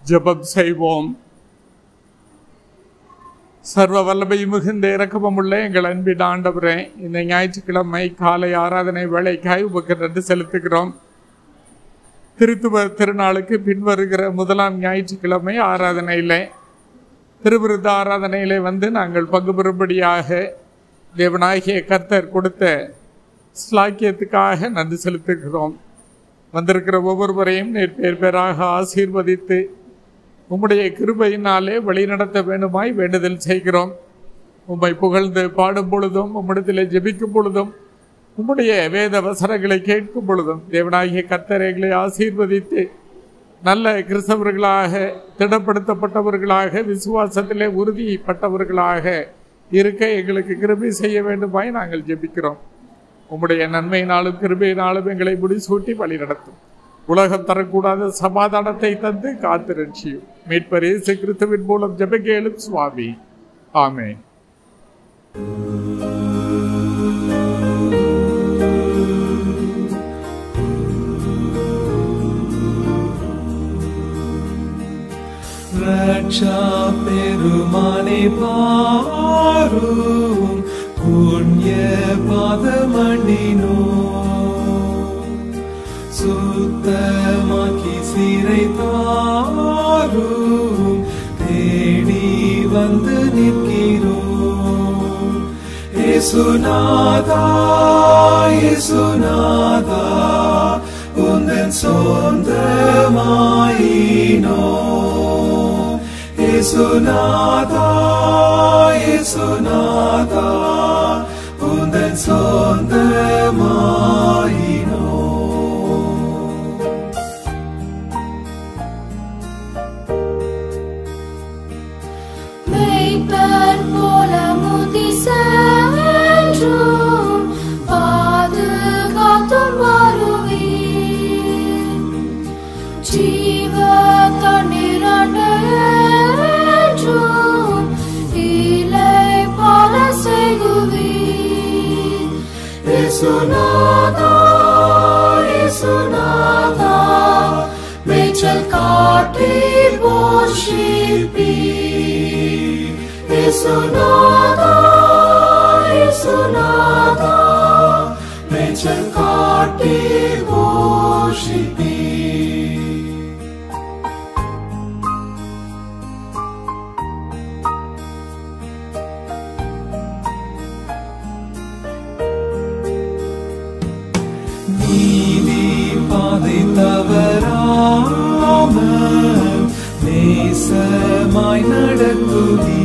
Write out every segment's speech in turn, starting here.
ஜெபம் செய்வோம் சர்வ வல்லமை மிகுந்த இரக்கமும் உள்ள எங்கள் அன்பின் ஆண்டவரே இந்த ஞாயிற்றுக்கிழமை காலை ஆராதனை வேலைக்காய் உமக்கு நன்றி செலுத்துகிறோம் திருத்துவ திருநாளுக்கு பின்வருகிற முதலாம் ஞாயிற்றுக்கிழமை ஆராதனையிலே திருவிருத்த ஆராதனையிலே வந்து நாங்கள் பங்கு பெறும்படியாக தேவனாகிய கர்த்தர் கொடுத்த ஸ்லாக்கியத்துக்காக நன்றி செலுத்துகிறோம் வந்திருக்கிற ஒவ்வொருவரையும் நீர் பேர் பேராக ஆசீர்வதித்து உம்முடைய கிருபையினாலே வழிநடத்த வேண்டுமாய் வேண்டுதல் செய்கிறோம் உம்மை புகழ்ந்து பாடும் பொழுதும் உம்மிடத்திலே ஜெபிக்கும் பொழுதும் உம்முடைய வேத வசனங்களை கேட்கும் பொழுதும் தேவனாகிய கர்த்தரைகளை ஆசீர்வதித்து நல்ல கிறிஸ்தவர்களாக திடப்படுத்தப்பட்டவர்களாக விசுவாசத்திலே உறுதிப்பட்டவர்களாக இருக்க எங்களுக்கு கிருபை செய்ய வேண்டுமாய் நாங்கள் ஜெபிக்கிறோம் உம்முடைய நன்மையினாலும் கிருபையினாலும் எங்களை முடிசூட்டி வழி நடத்தும் உலகம் தரக்கூடாத சமாதானத்தை தந்து காத்து ரட்சியும் மீட்பர் இயேசு கிறிஸ்துவின் மூலம் ஜெபகேளும் சுவாமி ஆமே ரட்சா பெருமானை பாரும் புண்ணிய பாதமணினோ சுத்தமாக்கி சிறை தாரும் தேடி வந்து நிற்கிறோம் ஏசுநாதா ஏசுநாதா உந்தன் சொந்தமாயினோ ஏசுநாதா ஏசுநாதா உந்தன் சொந்தமாயினோ மெய்ப்பர் போல முதி சென்றும் பாதுகாத்தும் வருவீர். ஜீவ தண்ணீரண்டு என்றும் இளைப்பாற செய்குவீர். இயேசுநாதா, இயேசுநாதா, மேய்ச்சல் காட்டி போஷிப்பீர். இயேசுநாதா, இயேசுநாதா, மேய்ச்சல் காட்டி போஷிப்பீர். நீதி பாதை தவறாம நேசமாய் நடத்துவீ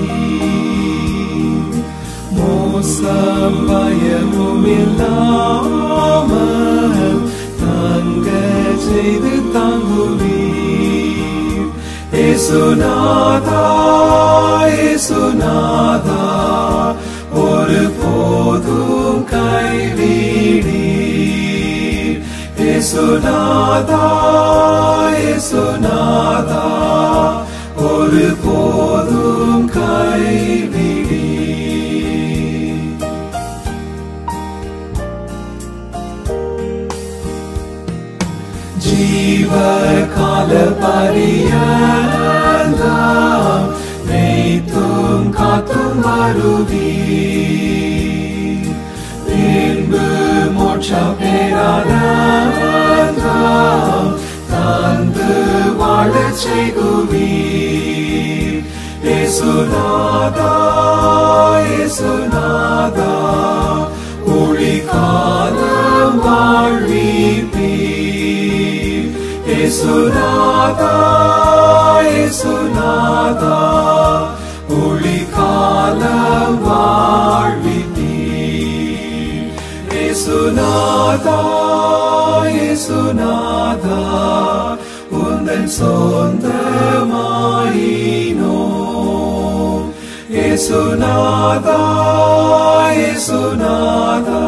மோசம் பயமும் இல்லாம தங்க செய்து தாங்குவீர் ஏசுநாதா ஏசுநாதா ஒரு போதும் கைவிடீர் ஏசுநாதா ஏசுநாதா ஒரு போதும் கைவிடீர் ஜீவ கால பரியந்தாம் மேய்த்தும் காத்தும் வருவீர் பின்பு மோட்ச பேரானந்தாம் தந்து வாழச் செய்குவீர் ஏசுநாதா ஏசுநாதா ஒளி காலம் வாழ்வீர் ஏசுநாதா ஏசுநாதா ஒளி காலம் வாழ்வீர் ஏசுநாதா ஏசுநாதா உந்தன் சொந்தமாயினோ ஏசுநாதா ஏசுநாதா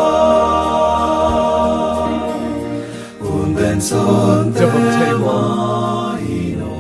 உந்தன் ஜெபம் செய்வோம். சொந்தமாயினோ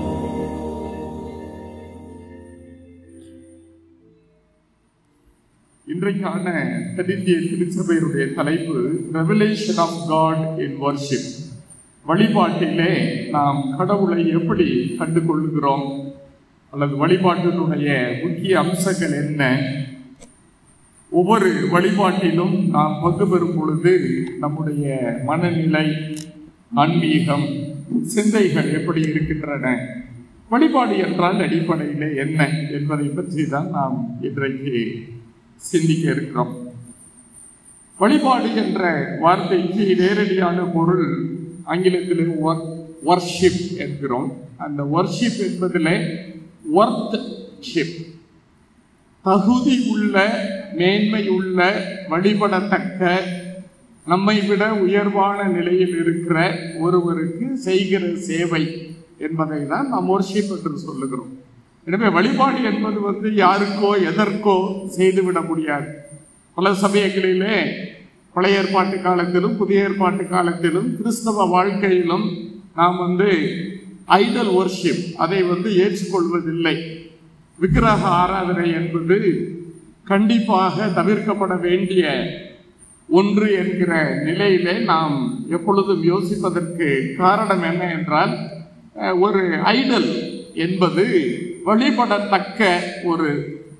இன்றைக்கான தென்னிந்திய திருச்சபையினுடைய தலைப்பு revelation of God in worship வழிபாட்டிலே நாம் கடவுளை எப்படி கண்டு கொள்ளுகிறோம் அல்லது வழிபாட்டினுடைய முக்கிய அம்சங்கள் என்ன ஒவ்வொரு வழிபாட்டிலும் நாம் பங்கு பெறும் பொழுது நம்முடைய மனநிலை ஆன்மீகம் சிந்தைகள் எப்படி இருக்கின்றன வழிபாடு என்றால் அடிப்படையில் என்ன என்பதை பற்றி தான் நாம் இன்றைக்கு சிந்திக்க இருக்கிறோம் வழிபாடு என்ற வார்த்தைக்கு நேரடியான பொருள் ஆங்கிலத்தில் வர்ஷிப் என்கிறோம் அந்த வர்ஷிப் என்பதில் ஒர்த் ஷிப் தகுதி உள்ள மேன்மை உள்ள வழிபடத்தக்க நம்மை விட உயர்வான நிலையில் இருக்கிற ஒருவருக்கு செய்கிற சேவை என்பதை தான் நாம் ஒர்ஷிப் என்று சொல்லுகிறோம் எனவே வழிபாடு என்பது வந்து யாருக்கோ எதற்கோ செய்துவிட முடியாது பல சமயங்களிலே பழைய ஏற்பாட்டு காலத்திலும் புதிய ஏற்பாட்டு காலத்திலும் கிறிஸ்தவ வாழ்க்கையிலும் நாம் வந்து ஐடல் ஒர்ஷிப் அதை வந்து ஏற்றுக்கொள்வதில்லை விக்கிரக ஆராதனை என்பது கண்டிப்பாக தவிர்க்கப்பட வேண்டிய ஒன்று என்கிற நிலையிலே நாம் எப்பொழுதும் யோசிப்பதற்கு காரணம் என்ன என்றால் அஹ், ஒரு ஐடல் என்பது வழிபடத்தக்க ஒரு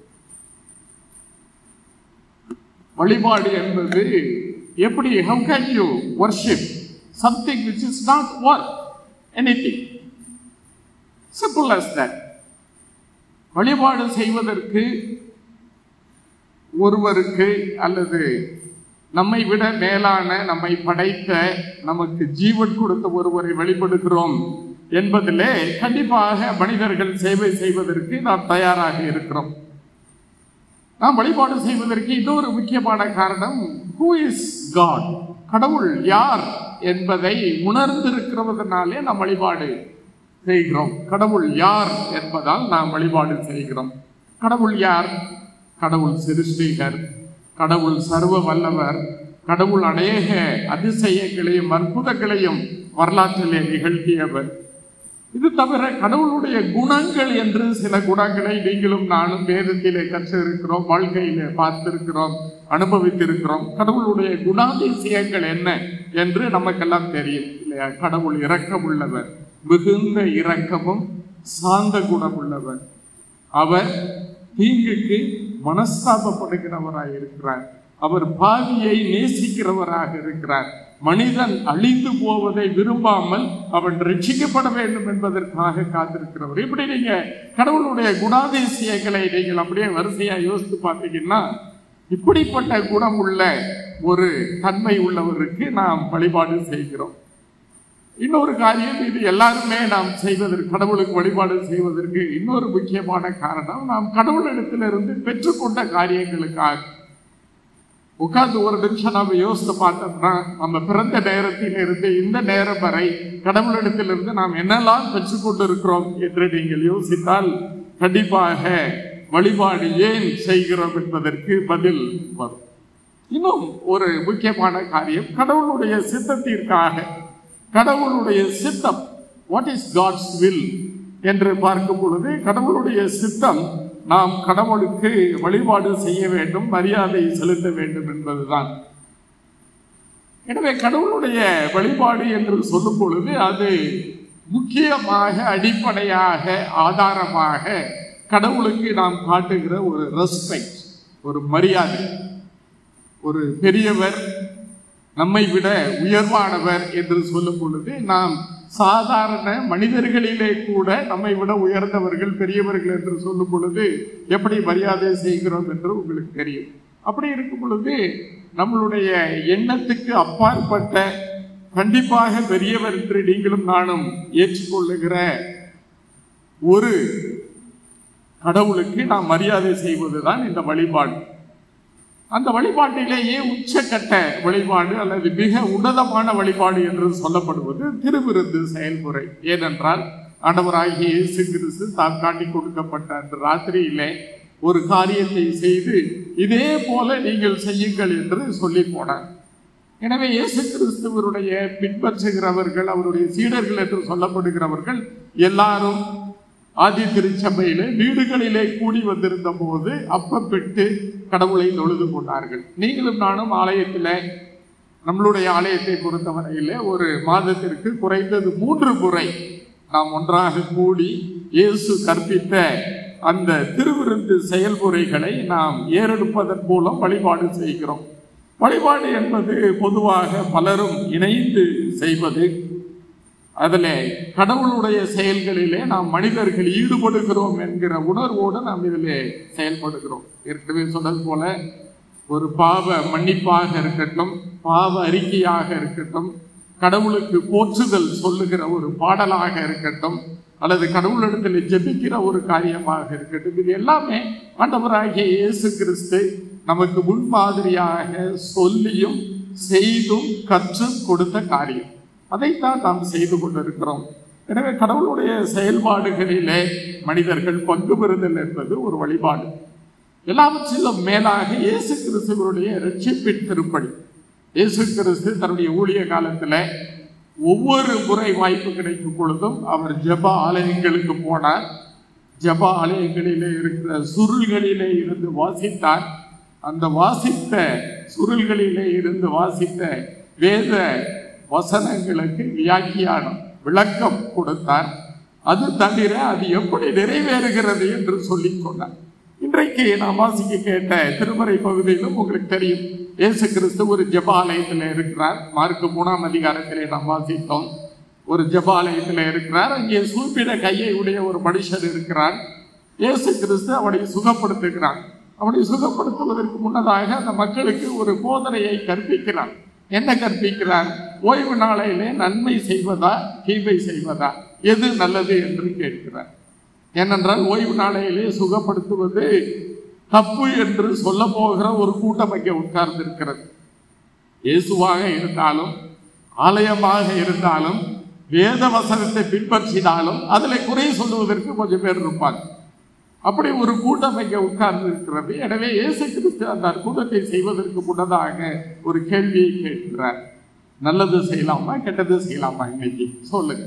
வழிபாடு என்பது எப்படி how can you worship something which is not worth anything simple as that வழிபாடு செய்வதற்கு ஒருவருக்கு அல்லது நம்மை விட மேலான நம்மை படைத்த நமக்கு ஜீவன் கொடுத்த ஒருவரை வழிபடுகிறோம் என்பதிலே கண்டிப்பாக மனிதர்கள் சேவை செய்வதற்கு நாம் தயாராக இருக்கிறோம் நாம் வழிபாடு செய்வதற்கு இன்னொரு முக்கியமான காரணம் ஹூ இஸ் காட் கடவுள் யார் என்பதை உணர்ந்திருக்கிறதுனாலே நாம் வழிபாடு செய்கிறோம் கடவுள் யார் என்பதால் நாம் வழிபாடு செய்கிறோம் கடவுள் யார் கடவுள் சிருஷ்டிகர் கடவுள் சர்வ வல்லவர் கடவுள் அநேக அதிசயங்களையும் அற்புதங்களையும் வரலாற்றிலே நிகழ்த்தியவர் இது தவிர கடவுளுடைய குணங்கள் என்று சில குணங்களை நீங்களும் நானும் வேதத்திலே கற்றிருக்கிறோம் வாழ்க்கையிலே பார்த்திருக்கிறோம் அனுபவித்திருக்கிறோம் கடவுளுடைய குணாதிசயங்கள் என்ன என்று நமக்கெல்லாம் தெரியும் இல்லையா கடவுள் இரக்கமுள்ளவர் மிகுந்த இரக்கமும் சாந்த குணமுள்ளவர் அவர் தீங்குக்கு மனஸ்தாபப்படுகிறவராய் இருக்கிறார் அவர் பாவியை நேசிக்கிறவராக இருக்கிறார் மனிதன் அழிந்து போவதை விரும்பாமல் அவன் ரட்சிக்கப்பட வேண்டும் என்பதற்காக காத்திருக்கிறவர் இப்படி நீங்க கடவுளுடைய குணாதிசயங்களை நீங்கள் அப்படியே வரிசையா யோசித்து பார்த்தீங்கன்னா இப்படிப்பட்ட குணம் உள்ள ஒரு தன்மை உள்ளவருக்கு நாம் வழிபாடு செய்கிறோம் இன்னொரு காரியம் இது எல்லாருமே நாம் செய்வதற்கு கடவுளுக்கு வழிபாடு செய்வதற்கு இன்னொரு முக்கியமான காரணம் நாம் கடவுளிடத்திலிருந்து பெற்றுக்கொண்ட காரியங்களுக்காக உட்கார்ந்து ஒரு நிமிஷம் நம்ம யோசித்து பார்த்தோம்னா நம்ம பிறந்த நேரத்திலிருந்து இந்த நேரம் வரை கடவுளிடத்திலிருந்து நாம் என்னெல்லாம் பெற்றுக்கொண்டு இருக்கிறோம் என்று நீங்கள் யோசித்தால் கண்டிப்பாக வழிபாடு ஏன் செய்கிறோம் என்பதற்கு பதில் வரும் இன்னும் ஒரு முக்கியமான காரியம் கடவுளுடைய சித்தத்திற்காக கடவுளுடைய சித்தம் வாட் இஸ் காட்ஸ் வில் என்று பார்க்கும் பொழுது கடவுளுடைய சித்தம் நாம் கடவுளுக்கு வழிபாடு செய்ய வேண்டும் மரியாதை செலுத்த வேண்டும் என்பதுதான் எனவே கடவுளுடைய வழிபாடு என்று சொல்லும் பொழுது அது முக்கியமாக அடிப்படையாக ஆதாரமாக கடவுளுக்கு நாம் காட்டுகிற ஒரு ரெஸ்பெக்ட் ஒரு மரியாதை ஒரு பெரியவர் நம்மை விட உயர்வானவர் என்று சொல்லும் பொழுது நாம் சாதாரண மனிதர்களிலே கூட நம்மை விட உயர்ந்தவர்கள் பெரியவர்கள் என்று சொல்லும் பொழுது எப்படி மரியாதை செய்கிறோம் என்று உங்களுக்கு தெரியும் அப்படி இருக்கும் பொழுது நம்மளுடைய எண்ணத்துக்கு அப்பாற்பட்ட கண்டிப்பாக பெரியவர் என்று நீங்களும் நானும் ஏற்றுக்கொள்ளுகிற ஒரு கடவுளுக்கு நாம் மரியாதை செய்வதுதான் இந்த வழிபாடு அந்த வழிபாட்டிலேயே உச்சக்கட்ட வழிபாடு அல்லது மிக உன்னதமான வழிபாடு என்று சொல்லப்படுவது திருவிருந்து செயல்முறை ஏனென்றால் ஆண்டவராகிய இயேசு கிறிஸ்து தாம் காட்டி கொடுக்கப்பட்ட அந்த ராத்திரியிலே ஒரு காரியத்தை செய்து இதே போல நீங்கள் செய்யுங்கள் என்று சொல்லி போனார் எனவே இயேசு கிறிஸ்துவருடைய பின்பற்றுகிறவர்கள் அவருடைய சீடர்கள் என்று சொல்லப்படுகிறவர்கள் எல்லாரும் ஆதி திருச்சபையிலே வீடுகளிலே கூடி வந்திருந்த போது அப்பம் பெற்று கடவுளை தொழுது கொண்டார்கள் நீங்களும் நானும் ஆலயத்தில் நம்மளுடைய ஆலயத்தை பொறுத்தவரையிலே ஒரு மாதத்திற்கு குறைந்தது மூன்று முறை நாம் ஒன்றாக கூடி இயேசு கற்பித்த அந்த திருவிருந்து செயல்முறைகளை நாம் ஏறெடுப்பதன் மூலம் வழிபாடு செய்கிறோம் வழிபாடு என்பது பொதுவாக பலரும் இணைந்து செய்வது அதில் கடவுளுடைய செயல்களிலே நாம் மனிதர்கள் ஈடுபடுகிறோம் என்கிற உணர்வோடு நாம் இதில் செயல்படுகிறோம் ஏற்கனவே சொன்னது போல ஒரு பாவ மன்னிப்பாக இருக்கட்டும் பாவ அறிக்கையாக இருக்கட்டும் கடவுளுக்கு போற்றுதல் சொல்லுகிற ஒரு பாடலாக இருக்கட்டும் அல்லது கடவுளிடத்தில் ஜெபிக்கிற ஒரு காரியமாக இருக்கட்டும் இது எல்லாமே ஆண்டவராகிய இயேசு கிறிஸ்து நமக்கு முன்மாதிரியாக சொல்லியும் செய்தும் கற்றும் கொடுத்த காரியம் அதைத்தான் நாம் செய்து கொண்டிருக்கிறோம் எனவே கடவுளுடைய செயல்பாடுகளிலே மனிதர்கள் பங்கு பெறுதல் என்பது ஒரு வழிபாடு எல்லாவற்றிலும் மேலாக இயேசு கிறிஸ்துவனுடைய ரட்சிப்பின் திருப்படி இயேசு கிறிஸ்து தன்னுடைய ஊழிய காலத்துல ஒவ்வொரு முறை வாய்ப்பு கிடைக்கும் பொழுதும் அவர் ஜெப ஆலயங்களுக்கு போனார் ஜெப ஆலயங்களிலே இருக்கிற சுருள்களிலே இருந்து வாசித்தார் அந்த வாசித்த சுருள்களிலே இருந்து வாசித்த வேத வசனங்களுக்கு வியாக்கியானம் விளக்கம் கொடுத்தார் அது தவிர அது எப்படி நிறைவேறுகிறது என்று சொல்லிக் கொண்டார் இன்றைக்கு நாம் வாசிக்க கேட்ட திருமறை பகுதியிலும் உங்களுக்கு தெரியும் இயேசு கிறிஸ்து ஒரு ஜெபாலயத்தில் இருக்கிறார் மார்க்கு மூணாம் அதிகாரத்திலே நாம் வாசித்தோம் ஒரு ஜெபாலயத்தில் இருக்கிறார் அங்கே சூப்பிட கையை உடைய ஒரு மனுஷர் இருக்கிறார் இயேசு கிறிஸ்து அவனை சுகப்படுத்துகிறார் அவனை சுகப்படுத்துவதற்கு முன்னதாக அந்த மக்களுக்கு ஒரு போதனையை கற்பிக்கிறார் என்ன கற்பிக்கிறார் ஓய்வு நாளையிலே நன்மை செய்வதா தீமை செய்வதா எது நல்லது என்று கேட்கிறார் ஏனென்றால் ஓய்வு நாளையிலே சுகப்படுத்துவது தப்பு என்று சொல்ல போகிற ஒரு கூட்டம் அங்கே உட்கார்ந்து இருக்கிறது இயேசுவாக இருந்தாலும் ஆலயமாக இருந்தாலும் வேத வசனத்தை பின்பற்றினாலும் அதில் குறை சொல்லுவதற்கு கொஞ்சம் பேர் இருப்பாங்க அப்படி ஒரு கூட்டம் இங்கே உட்கார்ந்து இருக்கிறது எனவே இயேசு கிறிஸ்து அந்த அற்புதத்தை செய்வதற்கு முன்னதாக ஒரு கேள்வியை கேட்கிறார் நல்லது செய்யலாமா கெட்டது செய்யலாமா இன்னைக்கு சொல்லுங்க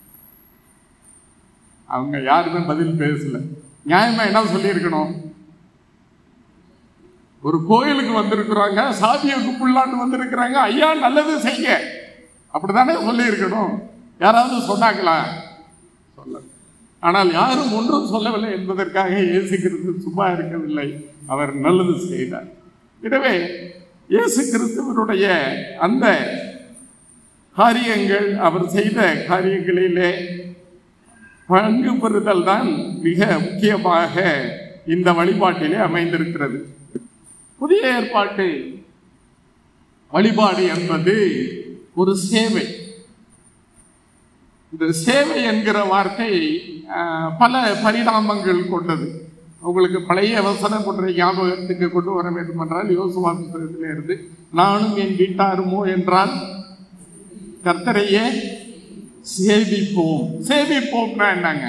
அவங்க யாருமே பதில் பேசல நியாயமா என்ன சொல்லியிருக்கணும் ஒரு கோயிலுக்கு வந்திருக்கிறாங்க சாதியை கும்பிடலான்னு வந்திருக்கிறாங்க ஐயா நல்லது செய்ய அப்படித்தானே சொல்லியிருக்கணும் யாராவது சொன்னாங்களா சொல்ல ஆனால் யாரும் ஒன்றும் சொல்லவில்லை என்பதற்காக இயேசு கிறிஸ்து சும்மா இருக்கவில்லை அவர் நல்லது செய்தார் எனவே இயேசு கிறிஸ்துவனுடைய அந்த காரியங்கள் அவர் செய்த காரியங்களிலே பங்கு பெறுதல் தான் மிக முக்கியமாக இந்த வழிபாட்டிலே அமைந்திருக்கிறது புதிய ஏற்பாட்டு வழிபாடு என்பது ஒரு சேவை இந்த சேவை என்கிற வார்த்தை ஆஹ், பல பரிணாமங்கள் கொண்டது உங்களுக்கு பழைய வசனம் கொண்ட ஞாபகத்துக்கு கொண்டு வர வேண்டும் என்றால் யோசுவா புத்தகத்திலே இருந்து நானும் என் வீட்டாருமோ என்றால் கர்த்தரையே சேவிப்போம் சேவிப்போம்னா என்னங்க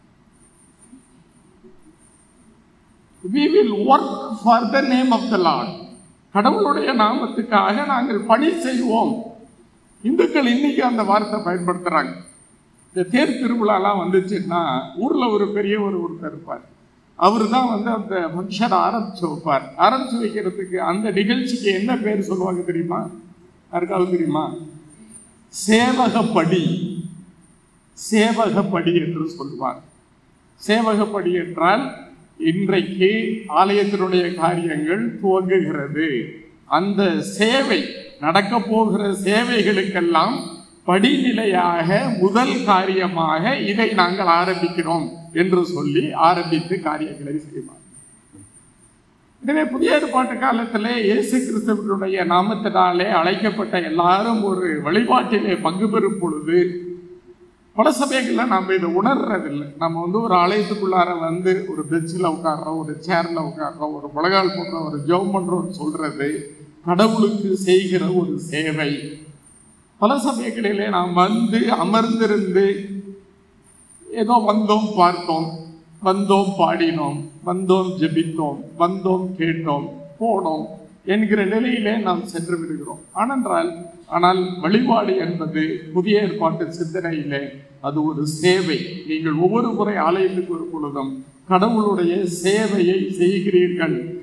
we will work for the name of the lord கடவுளுடைய நாமத்துக்காக நாங்கள் பணி செய்வோம் இந்துக்கள் இன்னைக்கு அந்த வார்த்தை பயன்படுத்துறாங்க இந்த தேர் திருவிழாலாம் வந்துச்சுன்னா ஊர்ல ஒரு பெரியவர் ஒருத்தர் இருப்பார் அவர் தான் வந்து அந்த ஃபங்க்ஷன் ஆரம்பிச்சு வைப்பார் ஆரம்பிச்சு வைக்கிறதுக்கு அந்த நிகழ்ச்சிக்கு என்ன பேர் சொல்லுவாங்க தெரியுமா யாருக்காவது தெரியுமா சேவகப்படி சேவகப்படி என்று சொல்வார் சேவகப்படி என்றால் இன்றைக்கு ஆலயத்தினுடைய காரியங்கள் துவங்குகிறது அந்த சேவை நடக்க போகிற சேவைகளுக்கெல்லாம் படிநிலையாக முதல் காரியமாக இதை நாங்கள் ஆரம்பிக்கிறோம் என்று சொல்லி ஆரம்பித்து காரியங்களை செய்வார் எனவே புதிய ஏற்பாட்டு காலத்திலே இயேசு கிறிஸ்துவனுடைய நாமத்தினாலே அழைக்கப்பட்ட எல்லாரும் ஒரு வழிபாட்டிலே பங்கு பெறும் பொழுது பல சமயங்களில் நம்ம இதை உணர்றதில்லை நம்ம வந்து ஒரு ஆலயத்துக்குள்ளார வந்து ஒரு பெஞ்சில் உட்கார்றோம் ஒரு சேர்ல உட்கார்றோம் ஒரு முழங்கால் போடுறோம் ஒரு ஜெபம் பண்றோம்னு சொல்றது கடவுளுக்கு செய்கிற ஒரு சேவை பல சமயங்களிலே நாம் வந்து அமர்ந்திருந்து ஏதோ வந்தோம் பார்த்தோம் வந்தோம் பாடினோம் வந்தோம் ஜெபித்தோம் வந்தோம் கேட்டோம் போனோம் என்கிற நிலையிலே நாம் சென்று விடுகிறோம் ஆனென்றால் ஆனால் வழிபாடு என்பது புதிய ஏற்பாட்டு சிந்தனையிலே அது ஒரு சேவை நீங்கள் ஒவ்வொரு முறை ஆலயத்துக்கு ஒரு பொழுதும் கடவுளுடைய சேவையை செய்கிறீர்கள்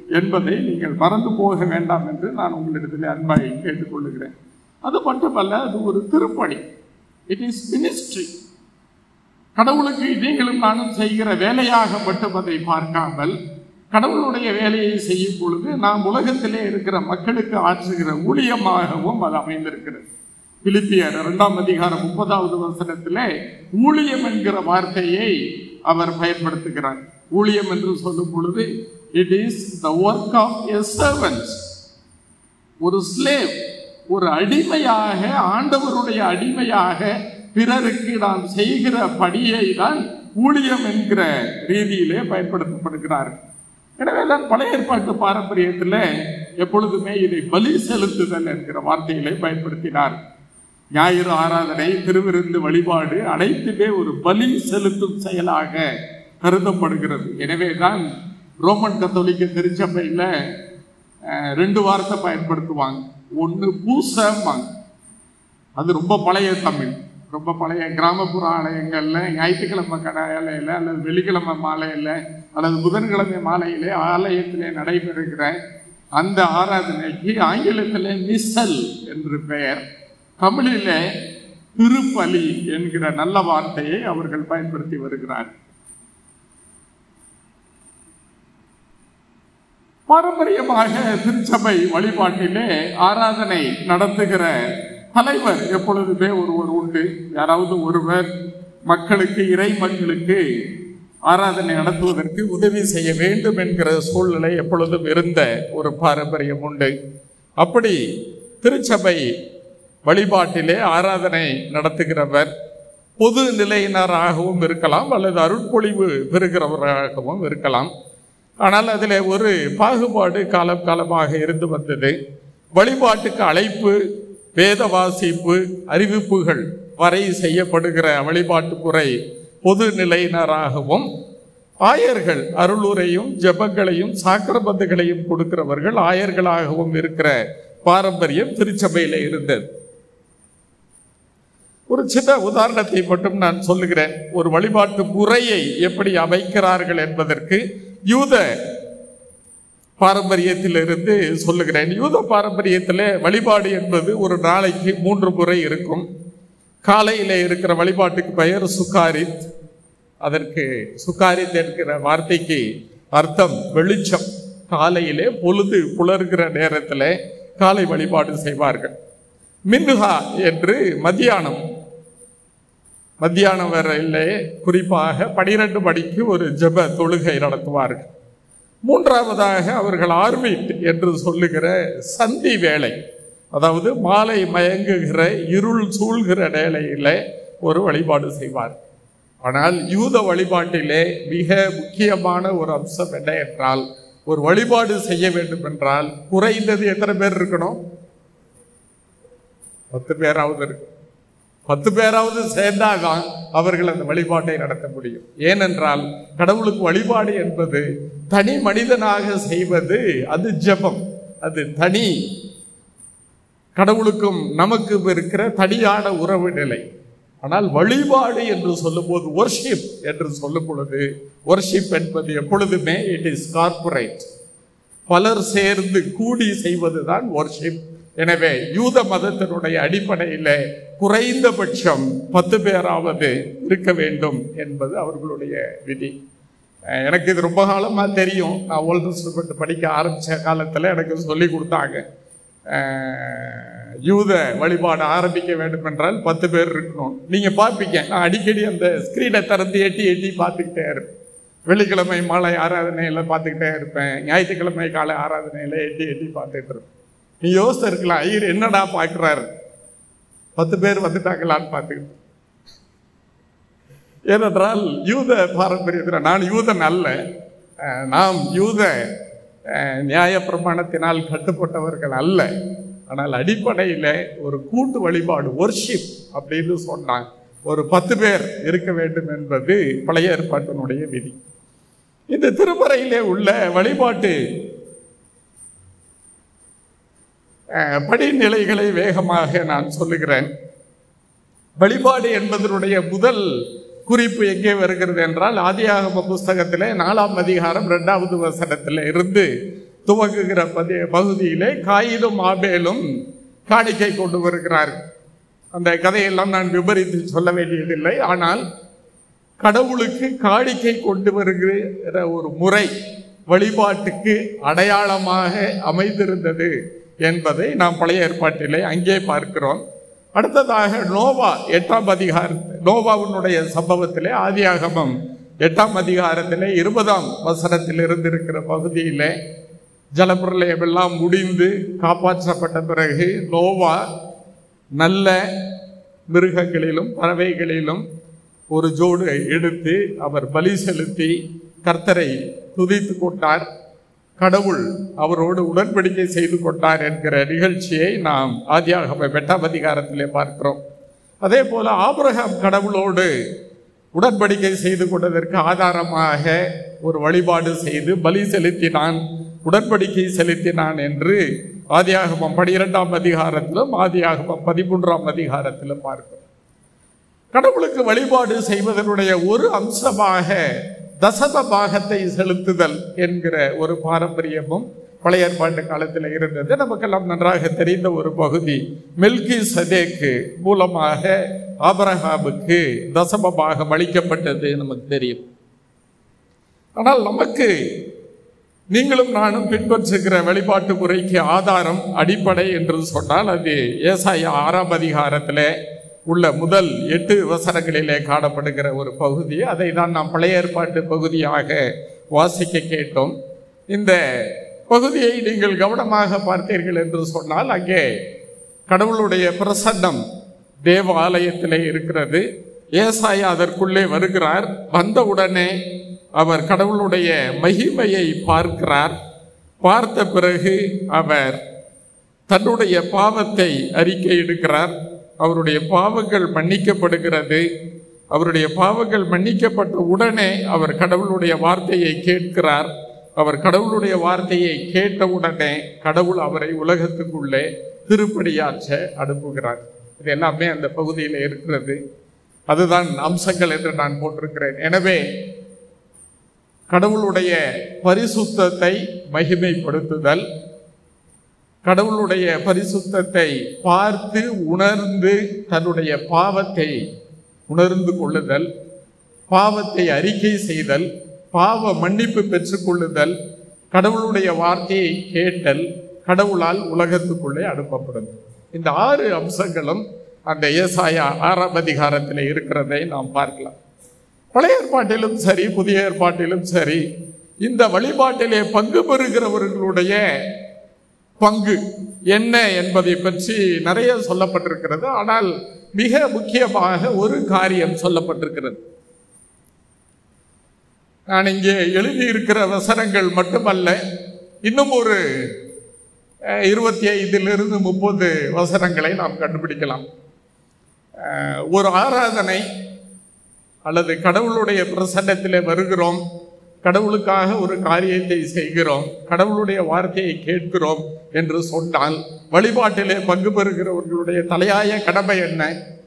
என்பதை நீங்கள் மறந்து போக வேண்டாம் என்று நான் உங்களிடத்தில் அன்பாய் கேட்டுக்கொள்ளுகிறேன் அது மட்டுமல்ல அது ஒரு திருப்பணி இட் இஸ் மினிஸ்ட்ரி கடவுளுக்கு நீங்களும் நானும் செய்கிற வேலையாக மட்டும் அதை பார்க்காமல் கடவுளுடைய வேலையை செய்யும் பொழுது நாம் உலகத்திலே இருக்கிற மக்களுக்கு ஆற்றுகிற ஊழியமாகவும் அது அமைந்திருக்கிறது பிலிப்பியர் இரண்டாம் அதிகாரம் முப்பதாவது வசனத்திலே ஊழியம் என்கிற வார்த்தையை அவர் பயன்படுத்துகிறார் ஊழியம் என்று சொல்லும் பொழுது it is the work of a servants ஒரு ஸ்லேவ் ஒரு அடிமையாக ஆண்டவருடைய அடிமையாக பிறருக்கு நாம் செய்கிற பணியை தான் ஊழியம் என்கிற ரீதியிலே பயன்படுத்தப்படுகிறார் எனவே தான் பழைய ஏற்பாட்டு பாரம்பரியத்தில் எப்பொழுதுமே இதை பலி செலுத்துதல் என்கிற வார்த்தைகளை பயன்படுத்தினார் ஞாயிறு ஆராதனை திருவிருந்து வழிபாடு அனைத்துமே ஒரு பலி செலுத்தும் செயலாக கருதப்படுகிறது எனவே தான் ரோமன் கத்தோலிக்க திருச்சபையில் அஹ், ரெண்டு வார்த்தை பயன்படுத்துவாங்க ஒன்று பூசம்பாங்க அது ரொம்ப பழைய தமிழ் ரொம்ப பழைய கிராமப்புற ஆலயங்கள்ல ஞாயிற்றுக்கிழமை கடையில அல்லது வெள்ளிக்கிழமை மாலையில அல்லது புதன்கிழமை மாலையிலே ஆலயத்திலே நடைபெறுகிற அந்த ஆராதனைக்கு ஆங்கிலத்திலே மிசல் என்று பெயர் தமிழிலே திருப்பலி என்கிற நல்ல வார்த்தையை அவர்கள் பயன்படுத்தி வருகிறார் பாரம்பரியமாக திருச்சபை வழிபாட்டிலே ஆராதனை நடத்துகிற தலைவர் எப்பொழுதுமே ஒருவர் உண்டு யாராவது ஒருவர் மக்களுக்கு இறை மக்களுக்கு ஆராதனை நடத்துவதற்கு உதவி செய்ய வேண்டும் என்கிற சூழ்நிலை எப்பொழுதும் இருந்த ஒரு பாரம்பரியம் உண்டு அப்படி திருச்சபை வழிபாட்டிலே ஆராதனை நடத்துகிறவர் பொது நிலையினராகவும் இருக்கலாம் அல்லது அருட்பொழிவு பெறுகிறவராகவும் இருக்கலாம் ஆனால் அதில் ஒரு பாகுபாடு காலம் காலமாக இருந்து வந்தது வழிபாட்டுக்கு அழைப்பு வேத வாசிப்பு அறிவிப்புகள் வரை செய்யப்படுகிற வழிபாட்டு முறை பொது நிலையினராகவும் ஆயர்கள் அருளுரையும் ஜெபங்களையும் சாக்கிரபந்துகளையும் கொடுக்கிறவர்கள் ஆயர்களாகவும் இருக்கிற பாரம்பரியம் திருச்சபையில் இருந்தது ஒரு சின்ன உதாரணத்தை மட்டும் நான் சொல்லுகிறேன் ஒரு வழிபாட்டு முறையை எப்படி அமைக்கிறார்கள் என்பதற்கு யூத பாரம்பரியத்திலிருந்து சொல்லுகிறேன் யூத பாரம்பரியத்தில் வழிபாடு என்பது ஒரு நாளைக்கு மூன்று முறை இருக்கும் காலையில் இருக்கிற வழிபாட்டுக்கு பெயர் சுக்காரித் அதற்கு சுக்காரித் என்கிற வார்த்தைக்கு அர்த்தம் வெளிச்சம் காலையிலே பொழுது புலர்கிற நேரத்தில் காலை வழிபாடு செய்வார்கள் மின்னுகா என்று மத்தியானம் மத்தியானம் வரையிலே குறிப்பாக பனிரெண்டு மணிக்கு ஒரு ஜெப தொழுகை நடத்துவார்கள் மூன்றாவதாக அவர்கள் ஆர்விட் என்று சொல்லுகிற சந்தி வேலை அதாவது மாலை மயங்குகிற இருள் சூழ்கிற வேளையில ஒரு வழிபாடு செய்வார் ஆனால் யூத வழிபாட்டிலே மிக முக்கியமான ஒரு அம்சம் என்ன என்றால் ஒரு வழிபாடு செய்ய வேண்டும் என்றால் குறைந்தது எத்தனை பேர் இருக்கணும் பத்து பேராவது இருக்கும் பத்து பேராவது சேர்ந்தாதான் அவர்கள் அந்த வழிபாட்டை நடத்த முடியும் ஏனென்றால் கடவுளுக்கு வழிபாடு என்பது தனி மனிதனாக செய்வது அது ஜெபம் அது தனி கடவுளுக்கும் நமக்கும் இருக்கிற தனியான உறவு நிலை ஆனால் வழிபாடு என்று சொல்லும்போது ஒர்ஷிப் என்று சொல்லும் பொழுது ஒர்ஷிப் என்பது எப்பொழுதுமே இட் இஸ் கார்பரேட் பலர் சேர்ந்து கூடி செய்வதுதான் ஒர்ஷிப் எனவே யூத மதத்தினுடைய அடிப்படையில் குறைந்தபட்சம் பத்து பேராவது இருக்க வேண்டும் என்பது அவர்களுடைய விதி அஹ் எனக்கு இது ரொம்ப காலமாக தெரியும் நான் ஓல்டு ஸ்டூடெண்ட் படிக்க ஆரம்பித்த காலத்தில் எனக்கு சொல்லி கொடுத்தாங்க அஹ் யூத வழிபாடு ஆரம்பிக்க வேண்டும் என்றால் பத்து பேர் இருக்கணும் நீங்கள் பார்ப்பீங்க நான் அடிக்கடி அந்த ஸ்க்ரீனை திறந்து எட்டி எட்டி பார்த்துக்கிட்டே இருப்பேன் வெள்ளிக்கிழமை மாலை ஆராதனையில் பார்த்துக்கிட்டே இருப்பேன் ஞாயிற்றுக்கிழமை காலை ஆராதனையில் எட்டி எட்டி பார்த்துட்டு இருப்பேன் நீ யோசித்து இருக்கலாம் ஐயர் என்னடா பார்க்குறாரு பத்து பேர் வந்துட்டாங்களான்னு பார்த்துக்கிட்டு ஏனென்றால் யூத பாரம்பரியத்தில் நான் யூதன் அல்ல அஹ் நாம் யூத அஹ், நியாயப்பிரமாணத்தினால் கட்டுப்பட்டவர்கள் அல்ல ஆனால் அடிப்படையில் ஒரு கூட்டு வழிபாடு ஒர்ஷிப் அப்படின்னு சொன்னாங்க ஒரு பத்து பேர் இருக்க வேண்டும் என்பது பழைய ஏற்பாட்டினுடைய விதி இந்த திருமறையிலே உள்ள வழிபாட்டு அஹ், படிநிலைகளை வேகமாக நான் சொல்லுகிறேன் வழிபாடு என்பதனுடைய முதல் குறிப்பு எங்கே வருகிறது என்றால் ஆதியாகம புஸ்தகத்திலே நாலாம் அதிகாரம் இரண்டாவது வசனத்தில் இருந்து துவங்குகிற பதி பகுதியிலே காயிலும் ஆபேலும் காணிக்கை கொண்டு வருகிறார்கள் அந்த கதையெல்லாம் நான் விபரித்து சொல்ல வேண்டியதில்லை ஆனால் கடவுளுக்கு காணிக்கை கொண்டு வருகிற ஒரு முறை வழிபாட்டுக்கு அடையாளமாக அமைந்திருந்தது என்பதை நாம் பழைய ஏற்பாட்டிலே அங்கே பார்க்கிறோம் அடுத்ததாக நோவா எட்டாம் அதிகார நோவாவினுடைய சம்பவத்திலே ஆதியாகமம் எட்டாம் அதிகாரத்திலே இருபதாம் வசனத்தில் இருந்திருக்கிற பகுதியிலே ஜலப்பிரளயம் எல்லாம் முடிந்து காப்பாற்றப்பட்ட பிறகு நோவா நல்ல மிருகங்களிலும் பறவைகளிலும் ஒரு ஜோடு எடுத்து அவர் பலி செலுத்தி கர்த்தரை துதித்து கொண்டார் கடவுள் அவரோடு உடன்படிக்கை செய்து கொண்டார் என்கிற நிகழ்ச்சியை நாம் ஆதியாகம எட்டாம் அதிகாரத்திலே பார்க்கிறோம் அதே போல ஆபிரகாம் கடவுளோடு உடன்படிக்கை செய்து கொண்டதற்கு ஆதாரமாக ஒரு வழிபாடு செய்து பலி செலுத்தினான் உடன்படிக்கை செலுத்தினான் என்று ஆதியாகமம் பனிரெண்டாம் அதிகாரத்திலும் ஆதியாகமம் பதிமூன்றாம் அதிகாரத்திலும் பார்க்கிறோம் கடவுளுக்கு வழிபாடு செய்வதனுடைய ஒரு அம்சமாக தசம பாகத்தை செலுத்துதல் என்கிற ஒரு பாரம்பரியமும் பழைய ஏற்பாட்டு காலத்தில் இருந்தது நமக்கெல்லாம் நன்றாக தெரிந்த ஒரு பகுதி மெல்கி சதேக்கு மூலமாக ஆபரகாமுக்கு தசம பாகம் அளிக்கப்பட்டது நமக்கு தெரியும் ஆனால் நமக்கு நீங்களும் நானும் பின்பற்றுகிற வழிபாட்டு முறைக்கு ஆதாரம் அடிப்படை என்று சொன்னால் அது ஏசாயா ஆறாம் அதிகாரத்திலே உள்ள முதல் எட்டு வசனங்களிலே காணப்படுகிற ஒரு பகுதி அதை தான் நாம் பழைய ஏற்பாட்டு பகுதியாக வாசிக்க கேட்டோம் இந்த பகுதியை நீங்கள் கவனமாக பார்த்தீர்கள் என்று சொன்னால் அங்கே கடவுளுடைய பிரசன்னம் தேவ ஆலயத்திலே இருக்கிறது ஏசாயா அதற்குள்ளே வருகிறார் வந்தவுடனே அவர் கடவுளுடைய மகிமையை பார்க்கிறார் பார்த்த பிறகு அவர் தன்னுடைய பாவத்தை அறிக்கை எடுக்கிறார் அவருடைய பாவங்கள் மன்னிக்கப்படுகிறது அவருடைய பாவங்கள் மன்னிக்கப்பட்ட உடனே அவர் கடவுளுடைய வார்த்தையை கேட்கிறார் அவர் கடவுளுடைய வார்த்தையை கேட்ட உடனே கடவுள் அவரை உலகத்துக்குள்ளே திருப்படியாற்ற அனுப்புகிறார் இது எல்லாமே அந்த பகுதியில் இருக்கிறது அதுதான் அம்சங்கள் என்று நான் போட்டிருக்கிறேன் எனவே கடவுளுடைய பரிசுத்தத்தை மகிமைப்படுத்துதல் கடவுளுடைய பரிசுத்தத்தை பார்த்து உணர்ந்து தன்னுடைய பாவத்தை உணர்ந்து கொள்ளுதல் பாவத்தை அறிக்கை செய்தல் பாவ மன்னிப்பு பெற்றுக்கொள்ளுதல் கடவுளுடைய வார்த்தையை கேட்டல் கடவுளால் உலகத்துக்குள்ளே அனுப்பப்படுது இந்த ஆறு அம்சங்களும் அந்த ஏசாயா ஆறாம் அதிகாரத்தில் இருக்கிறதை நாம் பார்க்கலாம் பழைய ஏற்பாட்டிலும் சரி புதிய ஏற்பாட்டிலும் சரி இந்த வழிபாட்டிலே பங்கு பெறுகிறவர்களுடைய பங்கு என்ன என்பதை பற்றி நிறைய சொல்லப்பட்டிருக்கிறது ஆனால் மிக முக்கியமாக ஒரு காரியம் சொல்லப்பட்டிருக்கிறது நான் இங்கே எழுதியிருக்கிற வசனங்கள் மட்டுமல்ல இன்னும் ஒரு அஹ், இருபத்தி ஐந்திலிருந்து முப்பது வசனங்களை நாம் கண்டுபிடிக்கலாம் அஹ், ஒரு ஆராதனை அல்லது கடவுளுடைய பிரசன்னத்திலே வருகிறோம் கடவுளுக்காக ஒரு காரியத்தை செய்கிறோம் கடவுளுடைய வார்த்தையை கேட்கிறோம் என்று சொன்னால் வழிபாட்டிலே பங்கு பெறுகிறவர்களுடைய தலையாய கடமை என்ன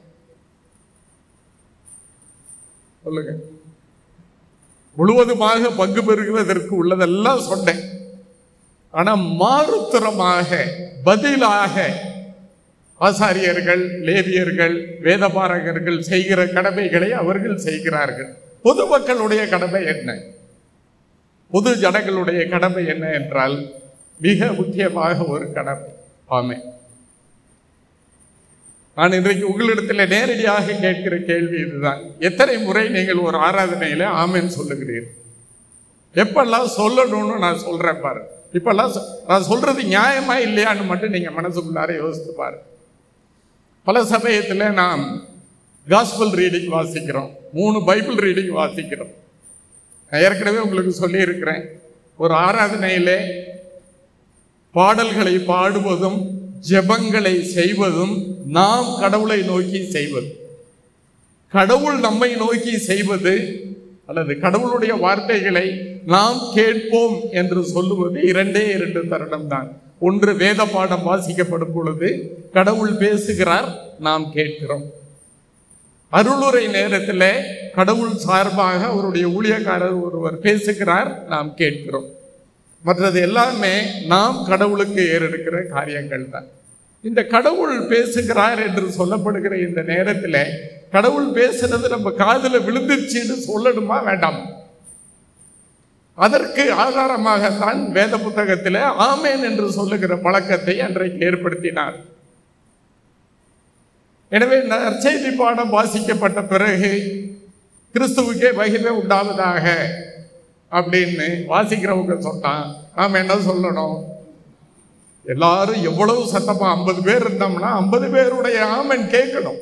சொல்லுங்க முழுவதுமாக பங்கு பெறுகிறதற்கு உள்ளதெல்லாம் சொன்னேன் ஆனா மாறுத்தரமாக பதிலாக ஆசாரியர்கள் லேவியர்கள் வேதபாரகர்கள் செய்கிற கடமைகளை அவர்கள் செய்கிறார்கள் பொதுமக்களுடைய கடமை என்ன பொது ஜனங்களுடைய கடமை என்ன என்றால் மிக முக்கியமாக ஒரு கடமை ஆமை நான் இன்றைக்கு உங்களிடத்தில் நேரடியாக கேட்கிற கேள்வி இதுதான் எத்தனை முறை நீங்கள் ஒரு ஆராதனையில ஆமென் சொல்லுகிறீர்கள் எப்பெல்லாம் சொல்லணும்னு நான் சொல்றேன் பாரு இப்பெல்லாம் சொ- நான் சொல்றது நியாயமா இல்லையான்னு மட்டும் நீங்க மனசுக்குள்ளார யோசித்து பாரு பல சமயத்தில் நாம் காஸ்பல் ரீடிங் வாசிக்கிறோம் மூணு பைபிள் ரீடிங் வாசிக்கிறோம் நான் ஏற்கனவே உங்களுக்கு சொல்லியிருக்கிறேன் ஒரு ஆராதனையிலே பாடல்களை பாடுவதும் ஜெபங்களை செய்வதும் நாம் கடவுளை நோக்கி செய்வது கடவுள் நம்மை நோக்கி செய்வது அல்லது கடவுளுடைய வார்த்தைகளை நாம் கேட்போம் என்று சொல்லுவது இரண்டே இரண்டு தருணம் தான் ஒன்று வேத பாடம் வாசிக்கப்படும் பொழுது கடவுள் பேசுகிறார் நாம் கேட்கிறோம் அருளுரை நேரத்தில் கடவுள் சார்பாக அவருடைய ஊழியக்காரர் ஒருவர் பேசுகிறார் நாம் கேட்கிறோம் மற்றது எல்லாமே நாம் கடவுளுக்கு ஏறெடுக்கிற காரியங்கள் தான் இந்த கடவுள் பேசுகிறார் என்று சொல்லப்படுகிற இந்த நேரத்தில் கடவுள் பேசுறது நம்ம காதுல விழுந்துருச்சுன்னு சொல்லணுமா வேண்டாம் அதற்கு ஆதாரமாகத்தான் வேத புத்தகத்தில் ஆமேன் என்று சொல்லுகிற பழக்கத்தை அன்றைக்கு ஏற்படுத்தினார் எனவே நற்செய்தி பாடம் வாசிக்கப்பட்ட பிறகு கிறிஸ்துவுக்கே மகிமை உண்டாவதாக அப்படின்னு வாசிக்கிறவங்க சொன்னான் நாம என்ன சொல்லணும் எல்லாரும் எவ்வளவு சத்தமா ஐம்பது பேர் இருந்தோம்னா ஐம்பது பேருடைய ஆமன் கேட்கணும்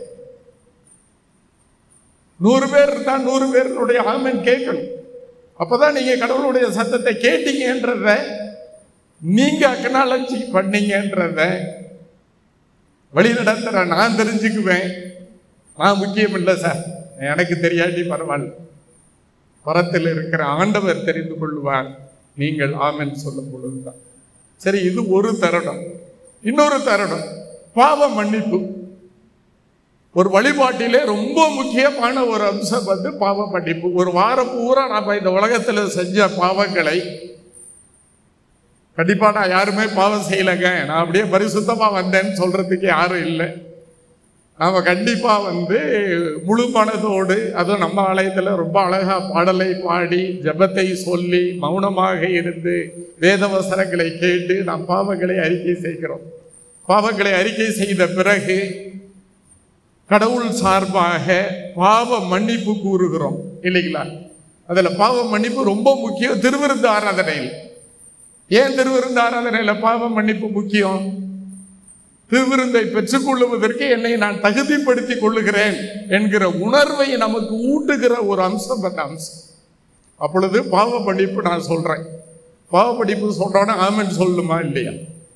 நூறு பேர் இருந்தா நூறு பேருடைய ஆமன் கேட்கணும் அப்பதான் நீங்க கடவுளுடைய சத்தத்தை கேட்டீங்கன்றத நீங்க அக்னாலஜி பண்ணீங்கன்றத வழி நடத்துற நான் தெரிஞ்சுக்குவேன் நான் முக்கியம் இல்லை சார் எனக்கு தெரியாட்டி பரவாயில்ல பரத்தில் இருக்கிற ஆண்டவர் தெரிந்து கொள்வார் நீங்கள் ஆமென் சொல்லும் பொழுதுதான் சரி இது ஒரு தருணம் இன்னொரு தருணம் பாவ மன்னிப்பு ஒரு வழிபாட்டிலே ரொம்ப முக்கியமான ஒரு அம்சம் வந்து பாவ மன்னிப்பு ஒரு வாரம் பூரா நாம இந்த உலகத்துல செஞ்ச பாவங்களை கண்டிப்பா நான் யாருமே பாவம் செய்யலைங்க நான் அப்படியே பரிசுத்தமா வந்தேன்னு சொல்றதுக்கு யாரும் இல்லை நாம கண்டிப்பா வந்து முழு மனதோடு அதுவும் நம்ம ஆலயத்துல ரொம்ப அழகா பாடலை பாடி ஜெபத்தை சொல்லி மௌனமாக இருந்து வேத வசனங்களை கேட்டு நாம் பாவங்களை அறிக்கை செய்கிறோம் பாவங்களை அறிக்கை செய்த பிறகு கடவுள் சார்பாக பாவ மன்னிப்பு கூறுகிறோம் இல்லைங்களா அதுல பாவ மன்னிப்பு ரொம்ப முக்கியம் திருவிருந்து ஆராதனையில் ஏன் திருவிருந்து ஆராதனையில பாவ மன்னிப்பு முக்கியம் திருவிருந்தை பெற்றுக்கொள்ளுவதற்கு என்னை நான் தகுதிப்படுத்திக் கொள்ளுகிறேன் என்கிற உணர்வை நமக்கு ஊட்டுகிற ஒரு அம்சம் அந்த அம்சம் அப்பொழுது பாவ மன்னிப்பு நான் சொல்றேன் பாவ மன்னிப்பு சொல்றோன்னா ஆமென் சொல்லுமா இல்லையா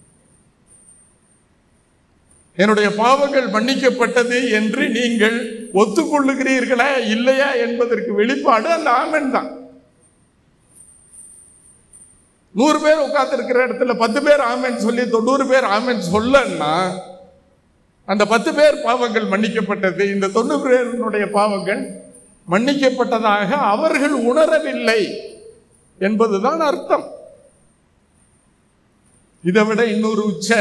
என்னுடைய பாவங்கள் மன்னிக்கப்பட்டது என்று நீங்கள் ஒத்துக்கொள்ளுகிறீர்களா இல்லையா என்பதற்கு வெளிப்பாடு அந்த ஆமென் தான் நூறு பேர் உட்கார்ந்து இருக்கிற இடத்துல பத்து பேர் ஆமென் சொல்லி தொண்ணூறு பேர் ஆமென் சொல்லன்னா அந்த பத்து பேர் பாவங்கள் மன்னிக்கப்பட்டது இந்த தொண்ணூறு பேருடைய பாவங்கள் மன்னிக்கப்பட்டதாக அவர்கள் உணரவில்லை என்பதுதான் அர்த்தம் இதை விட இன்னொரு உச்ச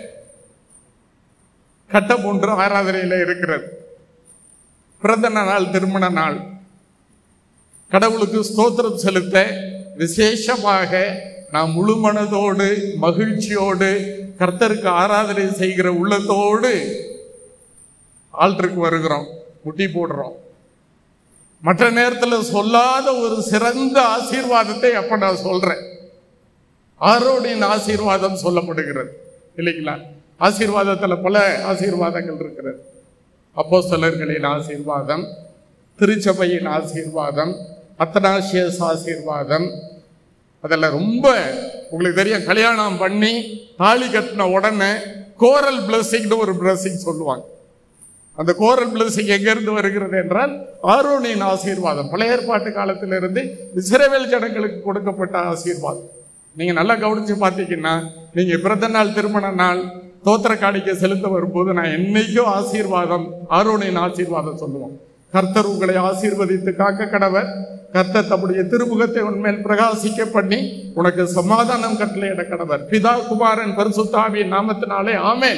கட்டம் ஒன்று ஆராதனையில் இருக்கிறது பிறந்த நாள் திருமண நாள் கடவுளுக்கு ஸ்தோத்திரம் செலுத்த விசேஷமாக நாம் முழு மனதோடு மகிழ்ச்சியோடு கர்த்தருக்கு ஆராதனை செய்கிற உள்ளத்தோடு ஆல்டருக்கு வருகிறோம் முட்டி போடுறோம் மற்ற நேரத்தில் சொல்லாத ஒரு சிறந்த ஆசீர்வாதத்தை அப்ப நான் சொல்றேன் ஆரோடின் ஆசீர்வாதம் சொல்லப்படுகிறது இல்லைங்களா ஆசீர்வாதத்தில் பல ஆசீர்வாதங்கள் இருக்கிறது அப்போஸ்தலர்களின் ஆசீர்வாதம் திருச்சபையின் ஆசீர்வாதம் அத்தனாசியஸ் ஆசீர்வாதம் அதில் ரொம்ப உங்களுக்கு தெரியும் கல்யாணம் பண்ணி தாலி கட்டின உடனே கோரல் பிளஸிங்னு ஒரு பிளஸிங் சொல்லுவாங்க அந்த கோரல் பிளஸிங் எங்கிருந்து வருகிறது என்றால் ஆரோனின் ஆசீர்வாதம் பழைய ஏற்பாட்டு காலத்திலிருந்து இஸ்ரவேல் ஜனங்களுக்கு கொடுக்கப்பட்ட ஆசீர்வாதம் நீங்க நல்லா கவனிச்சு பார்த்தீங்கன்னா நீங்க பிறந்த நாள் திருமண நாள் தோத்திர காணிக்கை செலுத்த வரும்போது நான் என்னைக்கும் ஆசீர்வாதம் ஆரோனின் ஆசீர்வாதம் சொல்லுவோம் கர்த்தர் உங்களை ஆசீர்வதித்து காக்க கடவர் கர்த்தர் தம்முடைய திருமுகத்தை உன்மேல் பிரகாசிக்க பண்ணி உனக்கு சமாதானம் கட்டளையிட கடவர் பிதா குமாரன் பரிசுத்தாவியின் நாமத்தினாலே ஆமென்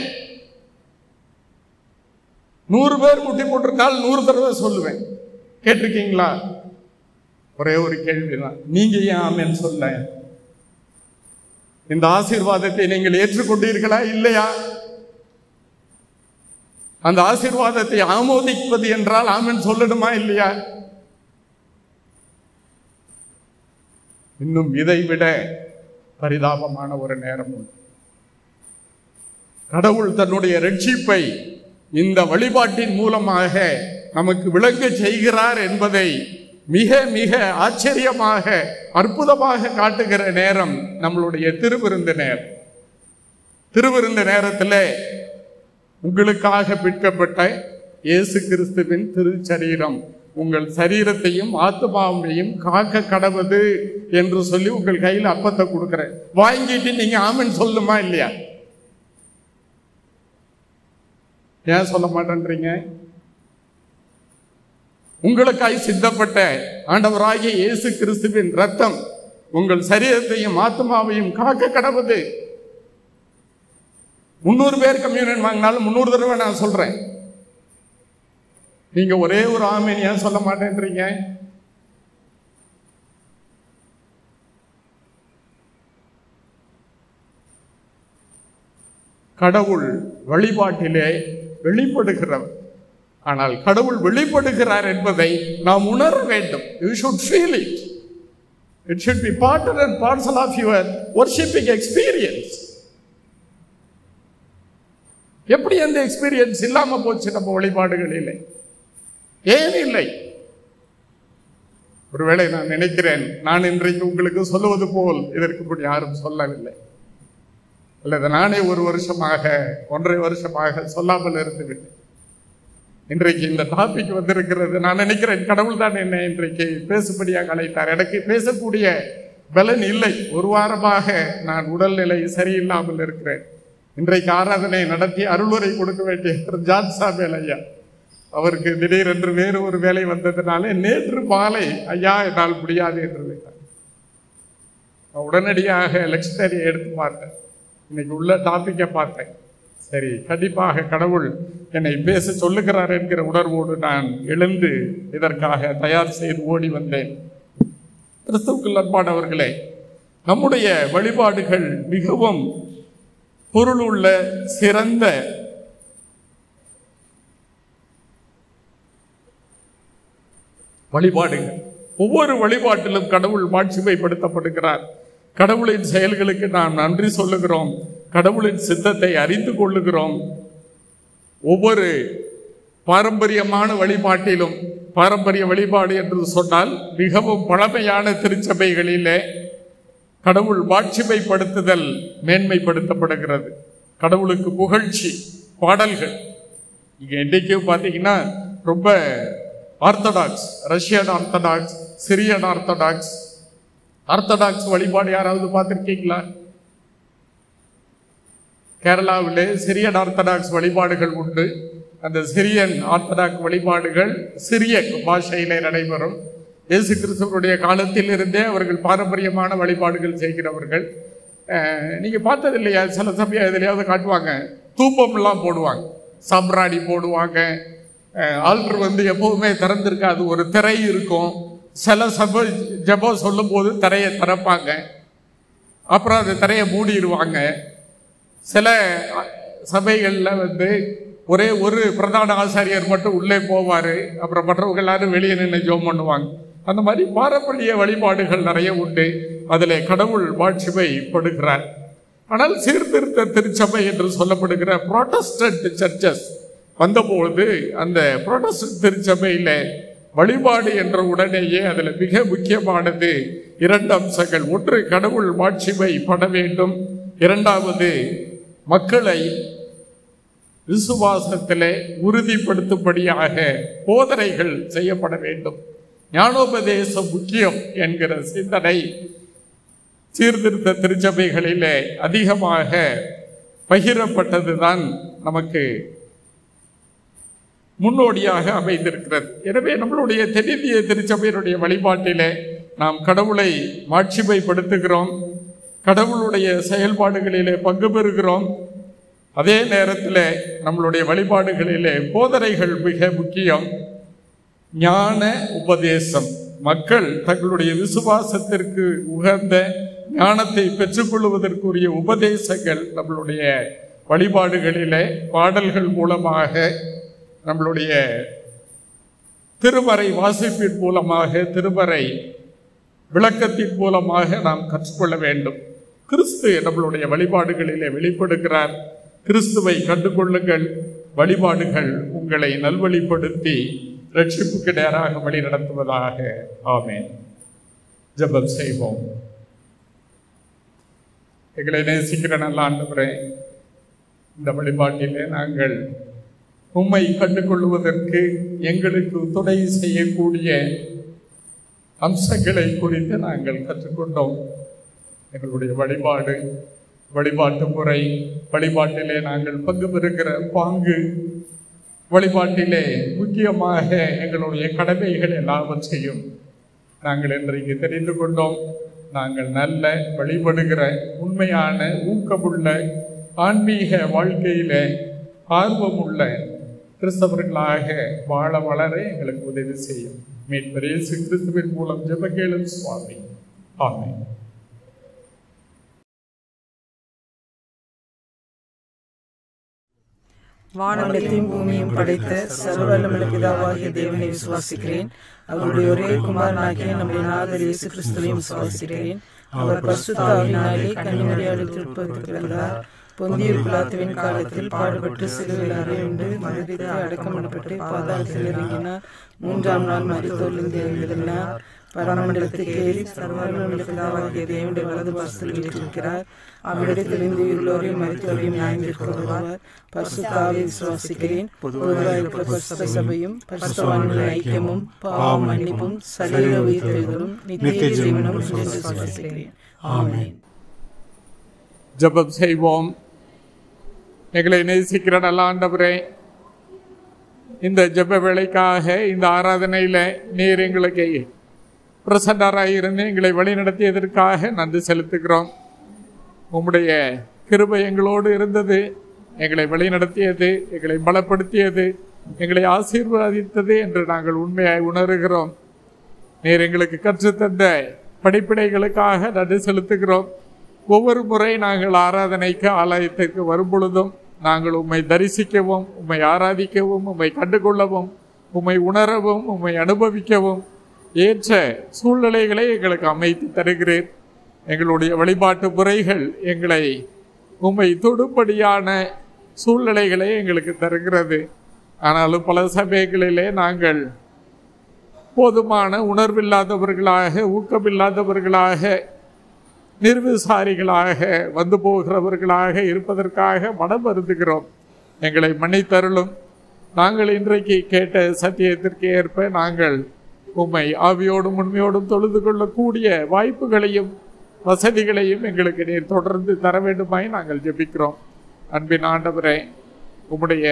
நூறு பேர் முட்டி போட்டிருந்தால் நூறு தடவை சொல்லுவேன் கேட்டிருக்கீங்களா ஒரே ஒரு கேள்விதான் நீங்க ஏன் ஆமென் சொல்ல இந்த ஆசீர்வாதத்தை நீங்கள் ஏற்றுக்கொண்டீர்களா இல்லையா அந்த ஆசீர்வாதத்தை ஆமோதிப்பது என்றால் ஆமென் சொல்லணுமா இல்லையா இன்னும் இதை விட பரிதாபமான ஒரு நேரம் உண்டு கடவுள் தன்னுடைய ரட்சிப்பை இந்த வழிபாட்டின் மூலமாக நமக்கு விளங்க செய்கிறார் என்பதை மிக மிக ஆச்சரியமாக அற்புதமாக காட்டுகிற நேரம் நம்மளுடைய திருவிருந்து நேரம் திருவிருந்து நேரத்தில் உங்களுக்காக பிற்கப்பட்ட இயேசு கிறிஸ்துவின் திருச்சரீரம் உங்கள் சரீரத்தையும் ஆத்மாவையும் காக்க கடவுது என்று சொல்லி உங்கள் கையில் அப்பத்தை கொடுக்கிறேன் வாங்கிட்டு நீங்க ஆமென் சொல்லுமா இல்லையா ஏன் சொல்ல மாட்டேன்றீங்க உங்களுக்காய் சித்தப்பட்ட ஆண்டவராகிய இயேசு கிறிஸ்துவின் ரத்தம் உங்கள் சரீரத்தையும் ஆத்மாவையும் காக்க கடவுது முந்நூறு பேர் கம்யூனியன் வாங்கினாலும் முந்நூறு தடவை நான் சொல்றேன் நீங்க ஒரே ஒரு ஆமீன் ஏன் சொல்ல மாட்டேன்றீங்க கடவுள் வழிபாட்டிலே வெளிப்படுகிறவர் ஆனால் கடவுள் வெளிப்படுகிறார் என்பதை நாம் உணர வேண்டும் you should feel it it should be part and parcel of your worshipping experience எப்படி அந்த எக்ஸ்பீரியன்ஸ் இல்லாம போச்சு நம்ம வழிபாடுகளிலே ஏன் இல்லை ஒருவேளை நான் நினைக்கிறேன் நான் இன்றைக்கு உங்களுக்கு சொல்லுவது போல் இதற்கு முன் யாரும் சொல்லவில்லை அல்லது நானே ஒரு வருஷமாக ஒன்றரை வருஷமாக சொல்லாமல் இருந்துவிட்டேன் இன்றைக்கு இந்த டாபிக் வந்திருக்கிறது நான் நினைக்கிறேன் கடவுள் தான் என்னை இன்றைக்கு பேசும்படியாக அழைத்தார் எனக்கு பேசக்கூடிய பலன் இல்லை ஒரு வாரமாக நான் உடல்நிலை சரியில்லாமல் இருக்கிறேன் இன்றைக்கு ஆராதனை நடத்தி அருளுரை கொடுக்க வேண்டிய ஜான் சாமியல் ஐயா அவருக்கு திடீரென்று வேறு ஒரு வேலை வந்ததுனால நேற்று மாலை ஐயா என்னால் முடியாது என்று விட்டார் நான் உடனடியாக லெக்சனரியை எடுத்து பார்த்தேன் இன்னைக்கு உள்ள டாபிக்கை பார்த்தேன் சரி கண்டிப்பாக கடவுள் என்னை பேச சொல்லுகிறார் என்கிற உணர்வோடு நான் எழுந்து இதற்காக தயார் செய்து ஓடி வந்தேன் கிறிஸ்துவுக்குள் அன்பானவர்களே நம்முடைய வழிபாடுகள் மிகவும் பொருளுள்ள சிறந்த வழிபாடுகள் ஒவ்வொரு வழிபாட்டிலும் கடவுள் மாட்சிமைப்படுத்தப்படுகிறார் கடவுளின் செயல்களுக்கு நாம் நன்றி சொல்லுகிறோம் கடவுளின் சித்தத்தை அறிந்து கொள்ளுகிறோம் ஒவ்வொரு பாரம்பரியமான வழிபாட்டிலும் பாரம்பரிய வழிபாடு என்று சொன்னால் மிகவும் பழமையான திருச்சபைகளிலே கடவுள் மாட்சிமைப்படுத்துதல் மேன்மைப்படுத்தப்படுகிறது கடவுளுக்கு புகழ்ச்சி பாடல்கள் இங்க இன்னைக்கும் பார்த்தீங்கன்னா ரொம்ப orthodox Russian orthodox Syrian orthodox orthodox வழிபாடு யாராவது பார்த்துருக்கீங்களா கேரளாவிலே சிரியன் ஆர்த்தடாக்ஸ் வழிபாடுகள் உண்டு அந்த சிரியன் ஆர்த்தடாக்ஸ் வழிபாடுகள் சிரிய பாஷையிலே நடைபெறும் இயேசு கிறிஸ்துவனுடைய காலத்தில் இருந்தே அவர்கள் பாரம்பரியமான வழிபாடுகள் செய்கிறவர்கள் அஹ், நீங்க பார்த்தது இல்லையா சில சமயம் எதுலையாவது காட்டுவாங்க தூப்பம்லாம் போடுவாங்க சாம்பிராணி போடுவாங்க ஆல்டர் வந்து எப்போதுமே திறந்திருக்காது ஒரு திரை இருக்கும் சில சபை ஜெபம் சொல்லும்போது திரையை திறப்பாங்க அப்புறம் அந்த திரையை மூடிடுவாங்க சில சபைகளில் வந்து ஒரே ஒரு பிரதான ஆசாரியர் மட்டும் உள்ளே போவார் அப்புறம் மற்றவங்க எல்லாரும் வெளியே நின்று ஜோம் பண்ணுவாங்க அந்த மாதிரி பாரம்பரிய வழிபாடுகள் நிறைய உண்டு அதில் கடவுள் மாட்சிமை கொடுக்கிறார் ஆனால் சீர்திருத்த திருச்சபை என்று சொல்லப்படுகிற புரோட்டஸ்டன்ட் சர்ச்சஸ் வந்தபொழுது அந்த புரோட்டஸ்டன்ட் திருச்சபையில் வழிபாடு என்ற உடனேயே அதில் மிக முக்கியமானது இரண்டு அம்சங்கள் ஒன்று கடவுள் மாட்சிமை பட வேண்டும் இரண்டாவது மக்களை விசுவாசத்திலே உறுதிப்படுத்தும்படியாக போதனைகள் செய்யப்பட வேண்டும் ஞானோபதேசம் முக்கியம் என்கிற சிந்தனை சீர்திருத்த திருச்சபைகளிலே அதிகமாக பகிரப்பட்டதுதான் நமக்கு முன்னோடியாக அமைந்திருக்கிறது எனவே நம்மளுடைய தென்னிந்திய திருச்சபையினுடைய வழிபாட்டிலே நாம் கடவுளை மாட்சிமைப்படுத்துகிறோம் கடவுளுடைய செயல்பாடுகளிலே பங்கு பெறுகிறோம் அதே நேரத்தில் நம்மளுடைய வழிபாடுகளிலே போதனைகள் மிக முக்கியம் ஞான உபதேசம் மக்கள் தங்களுடைய விசுவாசத்திற்கு உகந்த ஞானத்தை பெற்றுக்கொள்வதற்குரிய உபதேசங்கள் நம்மளுடைய வழிபாடுகளிலே பாடல்கள் மூலமாக நம்மளுடைய திருமறை வாசிப்பின் மூலமாக திருமறை விளக்கத்தின் மூலமாக நாம் கற்றுக்கொள்ள வேண்டும் கிறிஸ்து நம்மளுடைய வழிபாடுகளிலே வெளிப்படுகிறார் கிறிஸ்துவை கண்டுகொள்ளுங்கள் வழிபாடுகள் உங்களை நல்வழிப்படுத்தி ரட்சிப்புக்கு நேராக வழி நடத்துவதாக ஆமென் ஜெபம் செய்வோம் எங்களை நேசிக்கிற நல்ல ஆண்டவரே இந்த வழிபாட்டிலே நாங்கள் உம்மை கண்டுகொள்வதற்கு எங்களுக்கு துணை செய்யக்கூடிய அம்சங்களை குறித்து நாங்கள் கற்றுக்கொண்டோம் எங்களுடைய வழிபாடு வழிபாட்டு முறை வழிபாட்டிலே நாங்கள் பங்கு பெறுகிற பாங்கு வழிபாட்டிலே முக்கியமாக எங்களுடைய கடமைகள் எல்லாவற்றையும் நாங்கள் இன்றைக்கு தெரிந்து கொண்டோம் நாங்கள் நல்ல வழிபடுகிற உண்மையான ஊக்கமுள்ள ஆன்மீக வாழ்க்கையில ஆர்வமுள்ள கிறிஸ்தவர்களாக வாழ வளர எங்களுக்கு உதவி செய்யும் மீட்பர் இயேசு கிறிஸ்துவின் மூலம் ஜெபகேளும் சுவாமி ஆமென் வானத்தையும் பூமியும் படைத்த சர்வவல்லமுள்ள பிதாவாகிய தேவனை விசுவாசிக்கிறேன் அவருடைய ஒரே குமாரனாகிய நம்முடைய நாதர் இயேசு கிறிஸ்துவையும் விசுவாசிக்கிறேன் அவர் பரிசுத்தாவினாலே கன்னிமரியாளில் திருப்பதி பிறந்தார் பொந்திய பிலாத்துவின் காலத்தில் பாடுபட்டு சிலுவையில் அறையுண்டு மறுபித்து அடக்கம் பண்ணப்பட்டு பாதாளத்தில் இறங்கினார் மூன்றாம் நாள் மருத்துவரிலிருந்து எழுந்திருந்தார் பரமண்டலத்துக்கு ஏறி சர்வவல்லமுள்ள பிதாவாகிய தேவனுடைய வலது பாசத்தில் வீற்றிருக்கிறார் அவ்விடத்திலிருந்து உயிரோரையும் மருத்துவரையும் நியாயந்திருக்க வருவார் பரிசுத்தாவை விசுவாசிக்கிறேன் பொதுவாக இருக்கிற பரிசுத்த சபையும் பரிசுத்தவான்களின் ஐக்கியமும் பாவ மன்னிப்பும் சரீர உயிர்த்தெழுதலும் நித்திய ஜீவனும் என்று விசுவாசிக்கிறேன் ஆமென் ஜெபம் செய்வோம் எங்களை நேசிக்கிற நல்ல ஆண்டவரே இந்த ஜெப வேலைக்காக இந்த ஆராதனையில நீர் எங்களுக்கு பிரசண்டராக இருந்து எங்களை வழிநடத்தியதற்காக நன்றி செலுத்துகிறோம் உம்முடைய கிருபை எங்களோடு இருந்தது எங்களை வழிநடத்தியது எங்களை பலப்படுத்தியது எங்களை ஆசீர்வதித்தது என்று நாங்கள் உண்மையாய் உணர்கிறோம் நீர் எங்களுக்கு கற்றுத்தந்த படிப்பினைகளுக்காக நன்றி செலுத்துகிறோம் ஒவ்வொரு முறை நாங்கள் ஆராதனைக்கு ஆலயத்திற்கு வரும் பொழுதும் நாங்கள் உம்மை தரிசிக்கவும் உம்மை ஆராதிக்கவும் உம்மை கண்டுகொள்ளவும் உம்மை உணரவும் உம்மை அனுபவிக்கவும் ஏற்ற சூழ்நிலைகளை எங்களுக்கு அமைத்து தருகிறேன் எங்களுடைய வழிபாட்டு முறைகள் எங்களை உம்மை தொடும்படியான சூழ்நிலைகளை எங்களுக்கு தருகிறது ஆனாலும் பல சமயங்களிலே நாங்கள் போதுமான உணர்வில்லாதவர்களாக ஊக்கமில்லாதவர்களாக நிர்விசாரிகளாக வந்து போகிறவர்களாக இருப்பதற்காக மனம் வருந்துகிறோம் எங்களை மன்னித்தருளும் நாங்கள் இன்றைக்கு கேட்ட சத்தியத்திற்கு ஏற்ப நாங்கள் உம்மை ஆவியோடும் உண்மையோடும் தொழுது கொள்ளக்கூடிய வாய்ப்புகளையும் வசதிகளையும் எங்களுக்கு நீர் தொடர்ந்து தர வேண்டுமாய் நாங்கள் ஜெபிக்கிறோம் அன்பின் ஆண்டவரே உம்முடைய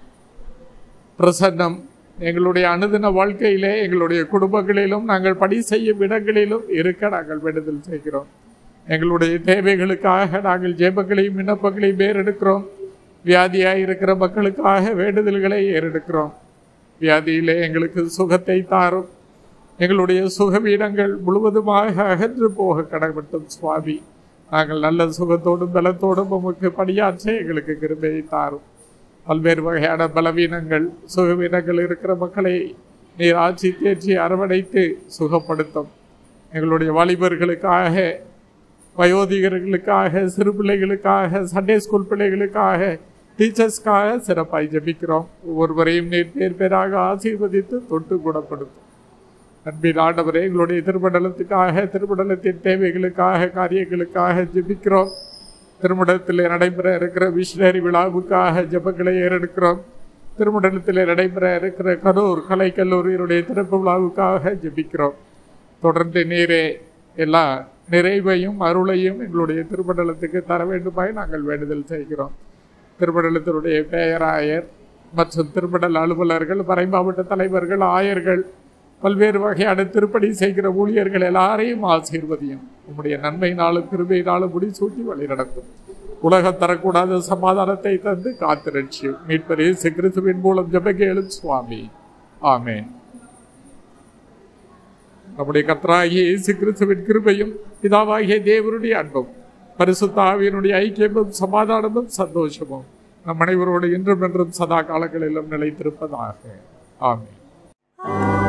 பிரசன்னம் எங்களுடைய அனுதின வாழ்க்கையிலே எங்களுடைய குடும்பங்களிலும் நாங்கள் பணி செய்யும் இடங்களிலும் இருக்க நாங்கள் வேண்டுதல் செய்கிறோம் எங்களுடைய தேவைகளுக்காக நாங்கள் ஜெபங்களையும் விண்ணப்பங்களையும் ஏறெடுக்கிறோம் வியாதியாக இருக்கிற மக்களுக்காக வேண்டுதல்களை ஏறெடுக்கிறோம் வியாதியிலே எங்களுக்கு சுகத்தை தாரும் எங்களுடைய சுகவீனங்கள் முழுவதுமாக அகன்று போக கடப்பட்டும் சுவாமி நாங்கள் நல்ல சுகத்தோடும் பலத்தோடும் உமக்கு பணியாற்ற எங்களுக்கு கிருபையை தாரும் பல்வேறு வகையான பலவீனங்கள் சுகவீனங்கள் இருக்கிற மக்களை நீர் ஆட்சி தேற்றி அரவணைத்து சுகப்படுத்தும் எங்களுடைய வாலிபர்களுக்காக வயோதிகர்களுக்காக சிறு பிள்ளைகளுக்காக சண்டே ஸ்கூல் பிள்ளைகளுக்காக டீச்சர்ஸ்க்காக சிறப்பாய் ஜெபிக்கிறோம் ஒவ்வொருவரையும் நீர் பேர் பேராக ஆசீர்வதித்து தொட்டு குணப்படுத்தும் அன்பின் ஆண்டவரே எங்களுடைய திருமண்டலத்துக்காக திருமண்டலத்தின் தேவைகளுக்காக காரியங்களுக்காக ஜெபிக்கிறோம் திருமணத்தில் நடைபெற இருக்கிற மிஷினரி விழாவுக்காக ஜெபங்களை ஏறெடுக்கிறோம் திருமண்டலத்தில் நடைபெற இருக்கிற கரூர் கலைக்கல்லூரியினுடைய திறப்பு விழாவுக்காக ஜெபிக்கிறோம் தொடர்ந்து நீரே எல்லா நிறைவையும் அருளையும் எங்களுடைய திருமண்டலத்துக்கு தர வேண்டுமாய் நாங்கள் வேண்டுதல் செய்கிறோம் திருமண்டலத்தினுடைய பேராயர் மற்றும் திருமண்டல அலுவலர்கள் மறை மாவட்ட தலைவர்கள் ஆயர்கள் பல்வேறு வகையான திருப்பணி செய்கிற ஊழியர்கள் எல்லாரையும் ஆசீர்வதியும் உம்முடைய நன்மையினாலும் கிருபையினாலும் முடிசூட்டி வழி நடத்தும் உலகம் தரக்கூடாத சமாதானத்தை தந்து காத்திரட்சியும் மீட்பர் இயேசு கிறிஸ்துவின் மூலம் ஜெபகேளும் சுவாமி ஆமென் நம்முடைய கர்த்தராகிய இயேசு கிறிஸ்துவின் கிருபையும் பிதாவாகிய தேவனுடைய அன்பும் பரிசுத்த ஆவியினுடைய ஐக்கியமும் சமாதானமும் சந்தோஷமும் நம் அனைவரோடு இன்றும் என்றும் சதா காலங்களிலும் நிலைத்திருப்பதாக ஆமென்